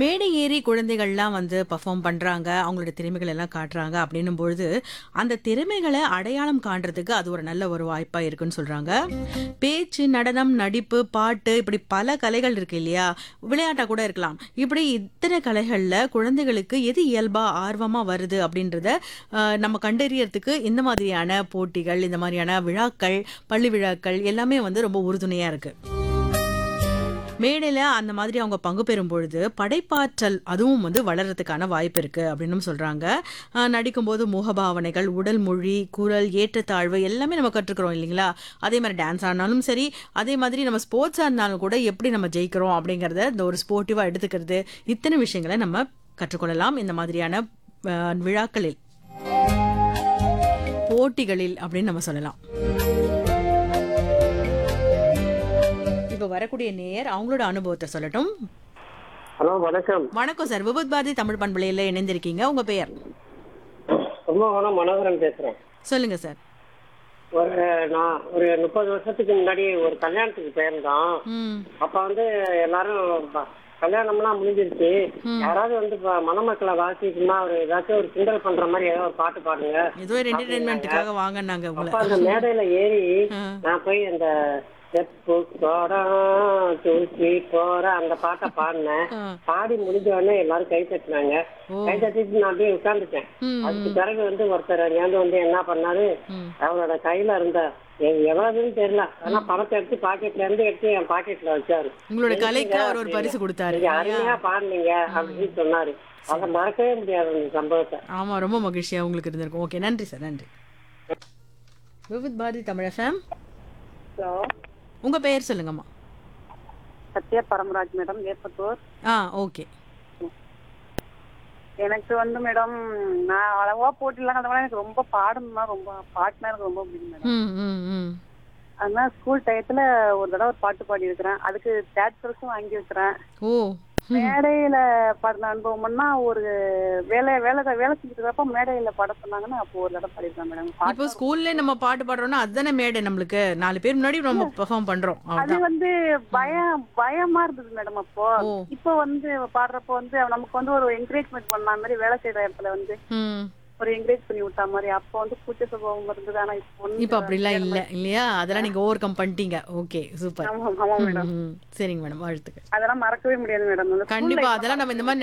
மேடை ஏறி குழந்தைகள்லாம் வந்து பெர்ஃபார்ம் பண்றாங்க அவங்களோட திறமைகள் எல்லாம் காட்டுறாங்க அப்படின்னும் பொழுது அந்த திறமைகளை அடையாளம் காண்றதுக்கு அது ஒரு நல்ல ஒரு வாய்ப்பா இருக்குன்னு சொல்றாங்க பேச்சு நடனம் நடிப்பு பாட்டு இப்படி பல கலைகள் இருக்கு இல்லையா விளையாட்டா கூட இருக்கலாம் இப்படி இத்தனை கலைகள்ல குழந்தைகளுக்கு எது இயல்பா ஆர்வமா வருது அப்படின்றத அஹ், நம்ம கண்டறியறதுக்கு இந்த மாதிரியான போட்டிகள் இந்த மாதிரியான விழாக்கள் பள்ளி விழாக்கள் எல்லாமே வந்து ரொம்ப உறுதுணையா இருக்கு மேடையில் அந்த மாதிரி அவங்க பங்கு பெறும் பொழுது படைப்பாற்றல் அதுவும் வந்து வளர்றதுக்கான வாய்ப்பு இருக்கு அப்படின்னு சொல்றாங்க ஆஹ் நடிக்கும்போது முகபாவனைகள் உடல் மொழி குரல் ஏற்றத்தாழ்வு எல்லாமே நம்ம கற்றுக்கிறோம் இல்லைங்களா அதே மாதிரி டான்ஸ் ஆனாலும் சரி அதே மாதிரி நம்ம ஸ்போர்ட்ஸாக இருந்தாலும் கூட எப்படி நம்ம ஜெயிக்கிறோம் அப்படிங்கிறத இந்த ஒரு ஸ்போர்ட்டிவாக எடுத்துக்கிறது இத்தனை விஷயங்களை நம்ம கற்றுக்கொள்ளலாம் இந்த மாதிரியான ஆஹ், விழாக்களில் போட்டிகளில் அப்படின்னு நம்ம சொல்லலாம் இப்போ வரக்கூடிய நேயர் அவங்களோட அனுபவத்தை சொல்லட்டும் ஹலோ வணக்கம் வணக்கம் சார் விபத் பாரதி தமிழ் பண்பலையில் இணைந்திருக்கீங்க உங்க பெயர் கும்பகோணம் மனோகரன் பேசுறேன் சொல்லுங்க சார் ஒரு நான் ஒரு முப்பது வருஷத்துக்கு முன்னாடி ஒரு கல்யாணத்துக்கு போயிருந்தோம் ம் அப்ப வந்து எல்லாரும் ப- கல்யாணம்லாம் முடிஞ்சிருச்சு யாராவது வந்து இப்ப மணமக்களை வாசி சும்மா ஒரு ஏதாச்சும் ஒரு கிண்டல் பண்ற மாதிரி ஏதோ ஒரு பாட்டு பாடுங்க ஏதோ ஒரு என்டர்டைன்மெண்ட்டுக்காக வாங்க நாங்க அப்ப உங்களை அந்த மேடையில ஏறி ஆ. நான் போய் அந்த செப்பு கோடம் தூக்கி போற அந்த பாட்டை பாடினேன் ஆ. பாடி முடிஞ்ச உடனே எல்லாரும் கை தட்டினாங்க ஓ. கை தட்டிட்டு நான் அப்படியே உட்கார்ந்துட்டேன் ம், அதுக்கு பிறகு வந்து ஒருத்தர் அங்கேருந்து வந்து என்ன பண்ணாரு ம். அவரோட கையில இருந்த எ- எவ்வளவுன்னு தெரியல ஆனா பணத்தை எடுத்து பாக்கெட்ல இருந்து எடுத்து என் பாக்கெட்ல வச்சாரு உங்களோட கலைக்கு அவர் ஒரு பரிசு கொடுத்தாரு நீங்க அருமையா பாடுனீங்க அப்படின்னு சொன்னாரு அதை மறக்கவே முடியாது அந்த சம்பவத்தை ஆமா ரொம்ப மகிழ்ச்சியா உங்களுக்கு இருந்திருக்கும் ஓகே நன்றி சார் நன்றி விவித் பாரதி தமிழ் ஃபேம் ஹலோ உங்க பெயர் சொல்லுங்கம்மா சத்யா பரமராஜ் மேடம் ஏற்பத்தூர் ஆ ஓகே எனக்கு வந்து மேடம் நான் அளவா போட்டிலாம் கலந்தவங்க எனக்கு ரொம்ப பாடணும்னா ரொம்ப பாட்டுனா எனக்கு ரொம்ப பிடிக்கும் மேடம் ம் ம் ம் அதனால ஸ்கூல் டயத்துல ஒரு தடவை ஒரு பாட்டு பாடி இருக்கிறேன் அதுக்கு தேட்டருக்கும் வாங்கி வைக்கிறேன் ஓ மேடையில பாடின அனுபவம்னா ஒரு வேலை வேலை வேலை செஞ்சுட்டு இருக்கப்ப மேடையில பாட சொன்னாங்கன்னா அப்போ ஒரு தடவை பாடிருக்கேன் மேடம் இப்போ பாட்டு ஸ்கூல்ல நம்ம பாட்டு பாடுறோம்னா அதுதானே மேடை நம்மளுக்கு நாலு பேர் முன்னாடி நம்ம பெர்ஃபார்ம் பண்றோம் அது அவ்வளவுதான் வந்து பயம் பயமா இருந்தது மேடம் அப்போ ஓ. இப்போ வந்து பாடுறப்போ வந்து நமக்கு வந்து ஒரு என்கரேஜ்மெண்ட் பண்ண மாதிரி வேலை செய்யற இடத்துல வந்து ம் ஒரு என்கரேஜ் பண்ணி விட்டா மாதிரி அப்போ வந்து கூச்ச சுபாவம் இருந்தது ஆனா இப்போ ஒண்ணும் இப்போ அப்படிலாம் இல்ல இல்லையா அதெல்லாம் நீங்க ஓவர் கம் பண்ணிட்டீங்க ஓகே சூப்பர் ஆமா ஆமா மேடம் சரிங்க மேடம் வாழ்த்துக்கள் அதெல்லாம் மறக்கவே முடியாது மேடம் கண்டிப்பா அதெல்லாம் நம்ம இந்த மாதிரி